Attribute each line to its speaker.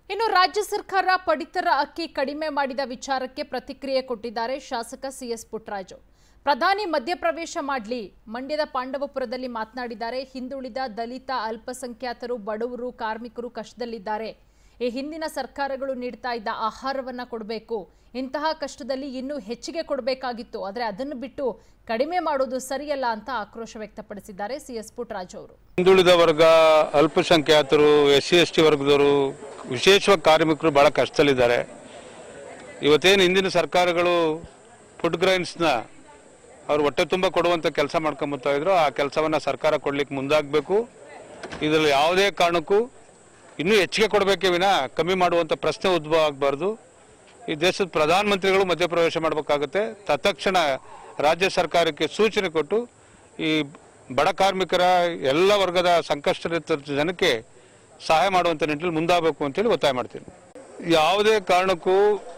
Speaker 1: ಇನ್ನು ರಾಜ್ಯ ಸರ್ಕಾರ ಪಡಿತರ ಅಕ್ಕಿ ಕಡಿಮೆ ಮಾಡಿದ ವಿಚಾರಕ್ಕೆ ಪ್ರತಿಕ್ರಿಯೆ ಕೊಟ್ಟಿದ್ದಾರೆ ಶಾಸಕ ಸಿಎಸ್ ಪುಟ್ಟರಾಜು ಪ್ರಧಾನಿ ಮಧ್ಯಪ್ರವೇಶ ಮಾಡಲಿ ಮಂಡ್ಯದ ಪಾಂಡವಪುರದಲ್ಲಿ ಮಾತನಾಡಿದ್ದಾರೆ ಹಿಂದುಳಿದ ದಲಿತ ಅಲ್ಪಸಂಖ್ಯಾತರು ಬಡವರು ಕಾರ್ಮಿಕರು ಕಷ್ಟದಲ್ಲಿದ್ದಾರೆ ಈ ಹಿಂದಿನ ಸರ್ಕಾರಗಳು ನೀಡ್ತಾ ಇದ್ದ ಆಹಾರವನ್ನ ಕೊಡಬೇಕು ಇಂತಹ ಕಷ್ಟದಲ್ಲಿ ಇನ್ನೂ ಹೆಚ್ಚಿಗೆ ಕೊಡಬೇಕಾಗಿತ್ತು ಆದರೆ ಅದನ್ನು ಬಿಟ್ಟು ಕಡಿಮೆ ಮಾಡೋದು ಸರಿಯಲ್ಲ ಅಂತ ಆಕ್ರೋಶ ವ್ಯಕ್ತಪಡಿಸಿದ್ದಾರೆ ಸಿಎಸ್ ಪುಟ್ಟರಾಜು ಅವರು
Speaker 2: ಹಿಂದುಳಿದ ವರ್ಗ ಅಲ್ಪಸಂಖ್ಯಾತರು ಎಸ್ ಸಿ ಎಸ್ ಟಿ ವರ್ಗದವರು ವಿಶೇಷವಾಗಿ ಕಾರ್ಮಿಕರು ಬಹಳ ಕಷ್ಟದಲ್ಲಿದ್ದಾರೆ ಇವತ್ತೇನು ಹಿಂದಿನ ಸರ್ಕಾರಗಳು ಫುಡ್ ಗ್ರೈನ್ಸ್ನ ಅವ್ರು ಹೊಟ್ಟೆ ತುಂಬ ಕೊಡುವಂಥ ಕೆಲಸ ಮಾಡ್ಕೊಂಬತ್ತಾ ಇದ್ರು ಆ ಕೆಲಸವನ್ನು ಸರ್ಕಾರ ಕೊಡ್ಲಿಕ್ಕೆ ಮುಂದಾಗಬೇಕು ಇದರಲ್ಲಿ ಯಾವುದೇ ಕಾರಣಕ್ಕೂ ಇನ್ನೂ ಹೆಚ್ಚಿಗೆ ಕೊಡಬೇಕೇ ವಿನ ಕಮ್ಮಿ ಮಾಡುವಂಥ ಪ್ರಶ್ನೆ ಉದ್ಭವ ಆಗಬಾರ್ದು ಈ ದೇಶದ ಪ್ರಧಾನಮಂತ್ರಿಗಳು ಮಧ್ಯಪ್ರವೇಶ ಮಾಡಬೇಕಾಗುತ್ತೆ ತತ್ಕ್ಷಣ ರಾಜ್ಯ ಸರ್ಕಾರಕ್ಕೆ ಸೂಚನೆ ಕೊಟ್ಟು ಈ ಬಡ ಕಾರ್ಮಿಕರ ಎಲ್ಲ ವರ್ಗದ ಸಂಕಷ್ಟದ ಜನಕ್ಕೆ ಸಹಾಯ ಮಾಡುವಂಥ ನಿಟ್ಟಿನಲ್ಲಿ ಮುಂದಾಗಬೇಕು ಅಂತೇಳಿ ಒತ್ತಾಯ ಮಾಡ್ತೀನಿ ಯಾವುದೇ ಕಾರಣಕ್ಕೂ